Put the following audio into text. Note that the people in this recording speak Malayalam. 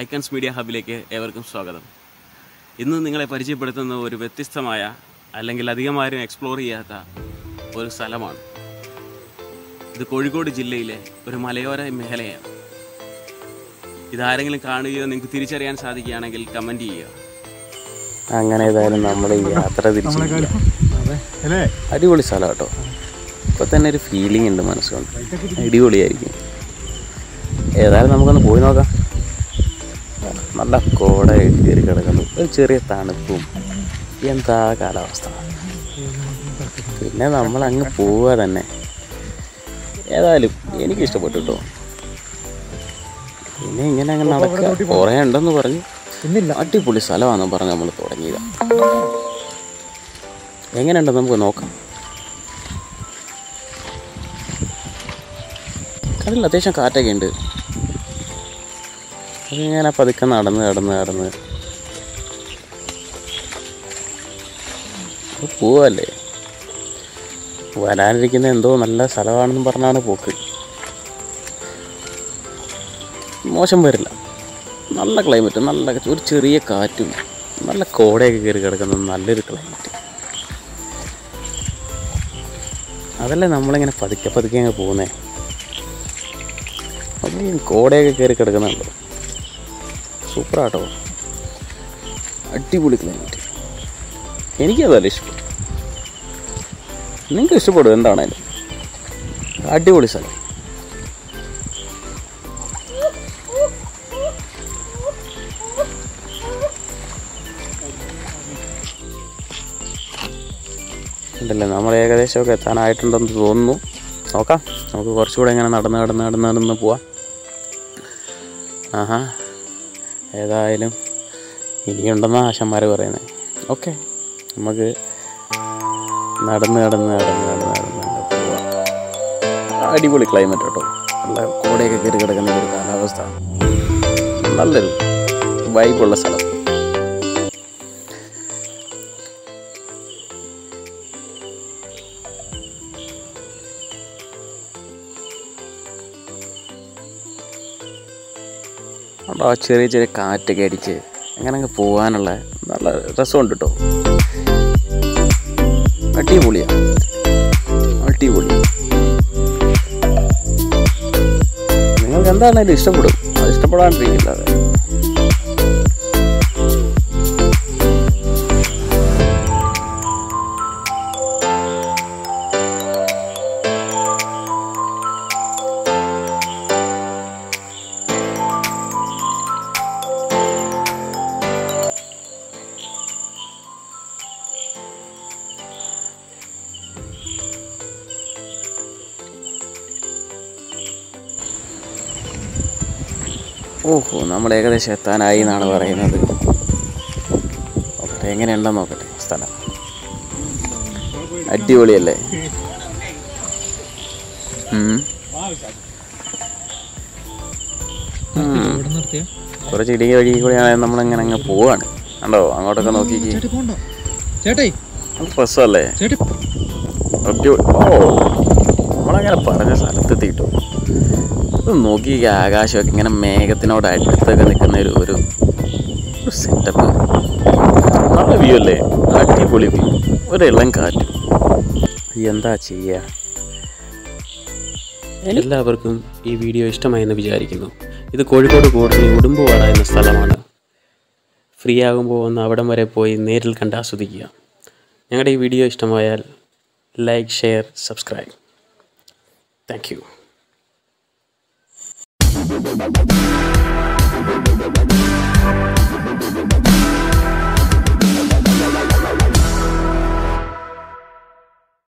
ഐക്കൺസ് മീഡിയ ഹബിലേക്ക് ഏവർക്കും സ്വാഗതം ഇന്ന് നിങ്ങളെ പരിചയപ്പെടുത്തുന്ന ഒരു വ്യത്യസ്തമായ അല്ലെങ്കിൽ അധികമാരും എക്സ്പ്ലോർ ചെയ്യാത്ത ഒരു സ്ഥലമാണ് ഇത് കോഴിക്കോട് ജില്ലയിലെ ഒരു മലയോര മേഖലയാണ് ഇതാരെങ്കിലും കാണുകയോ നിങ്ങൾക്ക് തിരിച്ചറിയാൻ സാധിക്കുകയാണെങ്കിൽ കമൻറ്റ് ചെയ്യുക അങ്ങനെ ഏതായാലും നമ്മൾ ഈ യാത്ര തിരിച്ചു അല്ലേ അടിപൊളി സ്ഥലം കേട്ടോ ഇപ്പൊ തന്നെ ഒരു ഫീലിംഗ് ഉണ്ട് മനസ്സുകൊണ്ട് അടിപൊളിയായിരിക്കും ഏതായാലും നമുക്കൊന്ന് പോയി നോക്കാം നല്ല കോട കയറി കിടക്കുന്നു ഒരു ചെറിയ തണുപ്പും എന്താ കാലാവസ്ഥ പിന്നെ നമ്മൾ അങ്ങ് പോവുക തന്നെ ഏതായാലും എനിക്ക് ഇഷ്ടപ്പെട്ടു കേട്ടോ പിന്നെ ഇങ്ങനെ അങ്ങ് നടക്കുക കുറേ ഉണ്ടെന്ന് പറഞ്ഞു ഇന്നില്ല അടിപൊളി സ്ഥലമാണെന്ന് പറഞ്ഞ് നമ്മൾ തുടങ്ങിയത് എങ്ങനെയുണ്ടെന്ന് നമുക്ക് നോക്കാം കടലിൽ അത്യാവശ്യം കാറ്റൊക്കെ ഉണ്ട് അതിങ്ങനെ പതുക്കെ നടന്ന് നടന്ന് നടന്ന് ഇപ്പൊ പോവല്ലേ വരാനിരിക്കുന്ന എന്തോ നല്ല സ്ഥലമാണെന്ന് പറഞ്ഞാണ് പോക്ക് മോശം വരില്ല നല്ല ക്ലൈമറ്റ് നല്ല ഒരു ചെറിയ കാറ്റും നല്ല കോടയൊക്കെ കയറി കിടക്കുന്ന നല്ലൊരു ക്ലൈമറ്റ് അതല്ലേ നമ്മളിങ്ങനെ പതുക്കെ പതുക്കെ അങ്ങ് പോകുന്നേ അപ്പോൾ ഈ കോടയൊക്കെ കയറി കിടക്കുന്നുണ്ടോ സൂപ്പറാട്ടോ അടിപൊളി ക്ലൈമറ്റ് എനിക്കതല്ല ഇഷ്ടപ്പെട്ടു നിങ്ങൾക്ക് ഇഷ്ടപ്പെടും എന്താണേലും അടിപൊളി സ്ഥലം ഉണ്ടല്ലേ നമ്മൾ ഏകദേശമൊക്കെ എത്താനായിട്ടുണ്ടെന്ന് തോന്നുന്നു നോക്കാം നമുക്ക് കുറച്ചുകൂടെ ഇങ്ങനെ നടന്ന് നടന്ന് നടന്ന് നടന്ന് പോവാം ആഹാ ഏതായാലും ഇനിയുണ്ടെന്നാണ് ആശന്മാർ പറയുന്നത് ഓക്കെ നമുക്ക് നടന്ന് നടന്ന് നടന്ന് നടന്ന് നടന്ന് അങ്ങ് പോവാം അടിപൊളി ക്ലൈമറ്റ് കേട്ടോ നല്ല കോടയൊക്കെ കയറി കിടക്കുന്ന ഒരു കാലാവസ്ഥ നല്ലൊരു വൈബുള്ള സ്ഥലം അവിടെ ആ ചെറിയ ചെറിയ കാറ്റൊക്കെ അടിച്ച് അങ്ങനെ അങ്ങ് പോകാനുള്ള നല്ല രസമുണ്ട് കേട്ടോ അടിപൊളിയാ അടിപൊളി നിങ്ങൾക്ക് എന്താണേലും ഇഷ്ടപ്പെടും അത് ഇഷ്ടപ്പെടാണ്ടിരിക്കില്ല അത് ഓഹോ നമ്മൾ ഏകദേശം എത്താനായി എന്നാണ് പറയുന്നത് നോക്കട്ടെ എങ്ങനെയുണ്ടെന്ന് നോക്കട്ടെ സ്ഥലം അടിപൊളിയല്ലേ ഉം. ഉം. ഇവിടെ നിർത്തിയ കുറച്ച് ഇടുങ്ങിയ വഴി കൂടിയാണ് നമ്മളിങ്ങനെ അങ്ങ് പോവാണ് കണ്ടോ അങ്ങോട്ടൊക്കെ നോക്കിക്ക് ചേട്ടി പോണ്ടോ ചേട്ടേ നല്ല രസമല്ലേ ചേട്ടി അടിപൊളി ഓ നമ്മളങ്ങനെ പറഞ്ഞ സ്ഥലത്തെത്തിട്ടോ ഇത് നോക്കി ഈ ആകാശമൊക്കെ ഇങ്ങനെ മേഘത്തിനോട് അടുത്തൊക്കെ നിൽക്കുന്ന ഒരു ഒരു ഒരു സെറ്റപ്പ് നല്ല വ്യൂ അല്ലേ അടിപൊളി വ്യൂ ഒരു ഇളം കാറ്റ് എന്താ ചെയ്യുക എല്ലാവർക്കും ഈ വീഡിയോ ഇഷ്ടമായെന്ന് വിചാരിക്കുന്നു ഇത് കോഴിക്കോട് കൂടുതൽ ഉടുമ്പുവാട എന്ന സ്ഥലമാണ് ഫ്രീ ആകുമ്പോൾ ഒന്ന് അവിടം വരെ പോയി നേരിൽ കണ്ട് ആസ്വദിക്കുക ഞങ്ങളുടെ ഈ വീഡിയോ ഇഷ്ടമായാൽ like share subscribe thank you Thank